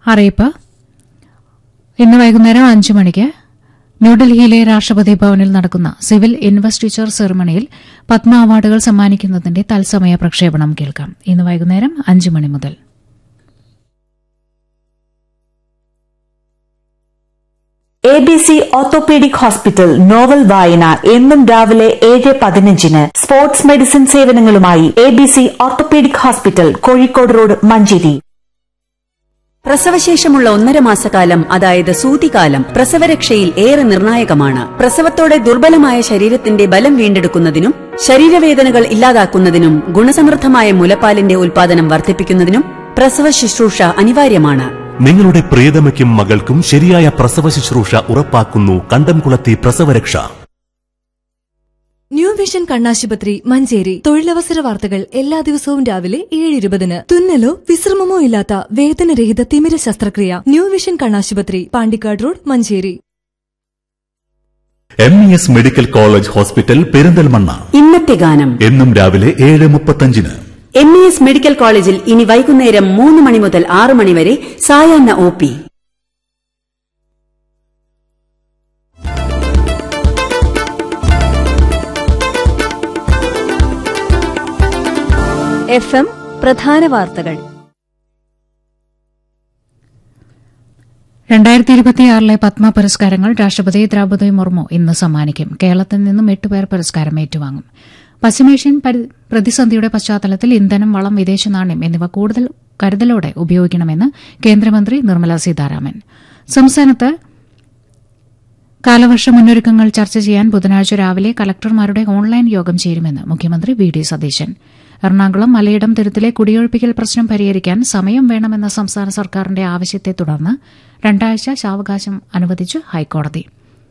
അറിയിപ്പ് ഇന്ന് വൈകുന്നേരം അഞ്ചു മണിക്ക് ന്യൂഡൽഹിയിലെ രാഷ്ട്രപതി ഭവനിൽ നടക്കുന്ന സിവിൽ ഇൻവെസ്റ്റിച്ചർ സെറമണിയിൽ പത്മ അവാർഡുകൾ സമ്മാനിക്കുന്നതിന്റെ തത്സമയ പ്രക്ഷേപണം കേൾക്കാം ഇന്ന് വൈകുന്നേരം അഞ്ചു മണി മുതൽ A B C orthopaedic hospital novel വായന എന്നും രാവിലെ ഏഴ് പതിനഞ്ചിന് സ്പോർട്സ് മെഡിസിൻ സേവനങ്ങളുമായി A B C orthopaedic hospital Kozhikode road Manjeri പ്രസവശേഷമുള്ള ഒന്നര മാസക്കാലം അതായത് സൂതികാലം പ്രസവരക്ഷയിൽ ഏറെ നിർണായകമാണ് പ്രസവത്തോടെ ദുർബലമായ ശരീരത്തിന്റെ ബലം വീണ്ടെടുക്കുന്നതിനും ശരീരവേദനകൾ ഇല്ലാതാക്കുന്നതിനും ഗുണസമൃദ്ധമായ മുലപ്പാലിന്റെ ഉൽപാദനം വർദ്ധിപ്പിക്കുന്നതിനും പ്രസവ ശുശ്രൂഷ അനിവാര്യമാണ് നിങ്ങളുടെ പ്രിയതമയ്ക്കും മകൾക്കും ശരിയായ പ്രസവ ശുശ്രൂഷ ഉറപ്പാക്കുന്നു കണ്ടംകുളത്തി പ്രസവരക്ഷ ന്യൂ വിഷൻ കണ്ണാശുപത്രി മഞ്ചേരി തൊഴിലവസര വാർത്തകൾ എല്ലാ ദിവസവും രാവിലെ ഏഴ് ഇരുപതിന് തുന്നലോ വിശ്രമമോ ഇല്ലാത്ത വേദനരഹിത തിമിര ശസ്ത്രക്രിയ ന്യൂ വിഷൻ കണ്ണാശുപത്രി Pandikkad road Manjeri M E S medical college hospital Perinthalmanna ഇന്നത്തെ ഗാനം എന്നും രാവിലെ ഏഴ് മുപ്പത്തഞ്ചിന് എം ഇ എസ് മെഡിക്കൽ കോളേജിൽ ഇനി വൈകുന്നേരം മൂന്ന് മണി മുതൽ ആറ് മണി വരെ സായാഹ്ന ഒ പി എഫ് എം പ്രധാന വാർത്തകൾ രണ്ടായിരത്തി ഇരുപത്തിയാറിലെ പത്മ പുരസ്കാരങ്ങൾ രാഷ്ട്രപതി ദ്രൌപദി മുർമു ഇന്ന് സമ്മാനിക്കും കേരളത്തിൽ നിന്നും എട്ടുപേർ പുരസ്കാരം ഏറ്റുവാങ്ങും പശ്ചിമേഷ്യൻ പരി- പ്രതിസന്ധിയുടെ പശ്ചാത്തലത്തിൽ ഇന്ധനം വളം വിദേശ നാണ്യം എന്നിവ കൂടുതൽ കരുതലോടെ ഉപയോഗിക്കണമെന്ന് കേന്ദ്രമന്ത്രി നിർമ്മല സീതാരാമൻ സംസ്ഥാനത്ത് കാലവർഷ മുന്നൊരുക്കങ്ങൾ ചർച്ച ചെയ്യാൻ ബുധനാഴ്ച രാവിലെ കലക്ടർമാരുടെ ഓൺലൈൻ യോഗം ചേരുമെന്ന് മുഖ്യമന്ത്രി വി ഡി സതീശൻ എറണാകുളം മലയിടം തുരുത്തിലെ കുടിയൊഴിപ്പിക്കൽ പ്രശ്നം പരിഹരിക്കാൻ സമയം വേണമെന്ന സംസ്ഥാന സർക്കാരിന്റെ ആവശ്യത്തെ തുടർന്ന് രണ്ടാഴ്ച സാവകാശം അനുവദിച്ചു ഹൈക്കോടതി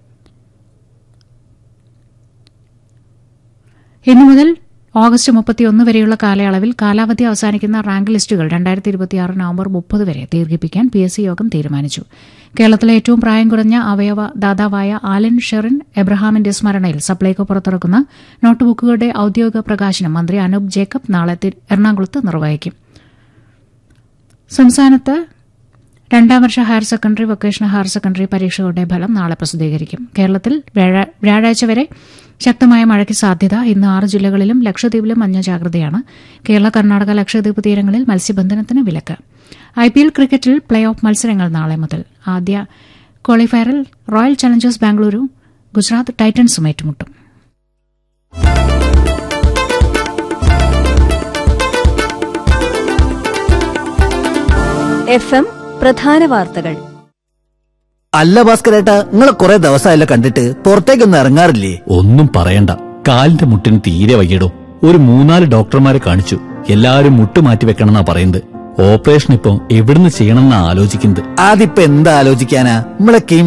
ഇന്നു മുതൽ ഓഗസ്റ്റ് മുപ്പത്തിയൊന്ന് വരെയുള്ള കാലയളവിൽ കാലാവധി അവസാനിക്കുന്ന റാങ്ക് ലിസ്റ്റുകൾ രണ്ടായിരത്തി ഇരുപത്തിയാറ് നവംബർ മുപ്പത് വരെ ദീർഘിപ്പിക്കാൻ പി എസ് സി യോഗം തീരുമാനിച്ചു കേരളത്തിലെ ഏറ്റവും പ്രായം കുറഞ്ഞ അവയവ ദാതാവായ ആലൻ ഷെറിൻ എബ്രഹാമിന്റെ സ്മരണയിൽ സപ്ലൈകോ പുറത്തിറക്കുന്ന നോട്ട് ബുക്കുകളുടെ ഔദ്യോഗിക പ്രകാശനം മന്ത്രി അനൂപ് ജേക്കബ് നാളെ തി- എറണാകുളത്ത് നിർവഹിക്കും സംസ്ഥാനത്ത് രണ്ടാം വർഷ higher secondary vocational higher secondary പരീക്ഷകളുടെ ഫലം നാളെ പ്രസിദ്ധീകരിക്കും കേരളത്തിൽ വ്യാഴ- വ്യാഴാഴ്ച വരെ ശക്തമായ മഴയ്ക്ക് സാധ്യത ഇന്ന് ആറ് ജില്ലകളിലും ലക്ഷദ്വീപിലും മഞ്ഞ ജാഗ്രതയാണ് കേരള കർണാടക ലക്ഷദ്വീപ് തീരങ്ങളിൽ മത്സ്യബന്ധനത്തിന് വിലക്ക് ഐ പി എൽ ക്രിക്കറ്റിൽ പ്ലേ ഓഫ് മത്സരങ്ങൾ നാളെ മുതൽ ആദ്യ ക്വാളിഫയറിൽ റോയൽ ചലഞ്ചേഴ്സ് ബാംഗ്ലൂരു ഗുജറാത്ത് ടൈറ്റൻസും ഏറ്റുമുട്ടും എഫ് എം പ്രധാന വാർത്തകൾ അല്ല ഭാസ്കരേട്ടാ നിങ്ങളെ കുറെ ദിവസമായല്ലോ കണ്ടിട്ട് പുറത്തേക്കൊന്നും ഇറങ്ങാറില്ലേ ഒന്നും പറയണ്ട കാലിന്റെ മുട്ടിന് തീരെ വയ്യടോ ഒരു മൂന്നാല് ഡോക്ടർമാരെ കാണിച്ചു എല്ലാവരും മുട്ട് മാറ്റി വെക്കണമെന്നാ പറയുന്നത് ഓപ്പറേഷൻ ഇപ്പം എവിടുന്ന് ചെയ്യണമെന്നാ ആലോചിക്കുന്നത് അതിപ്പോ എന്താ ആലോചിക്കാനാ നമ്മളെ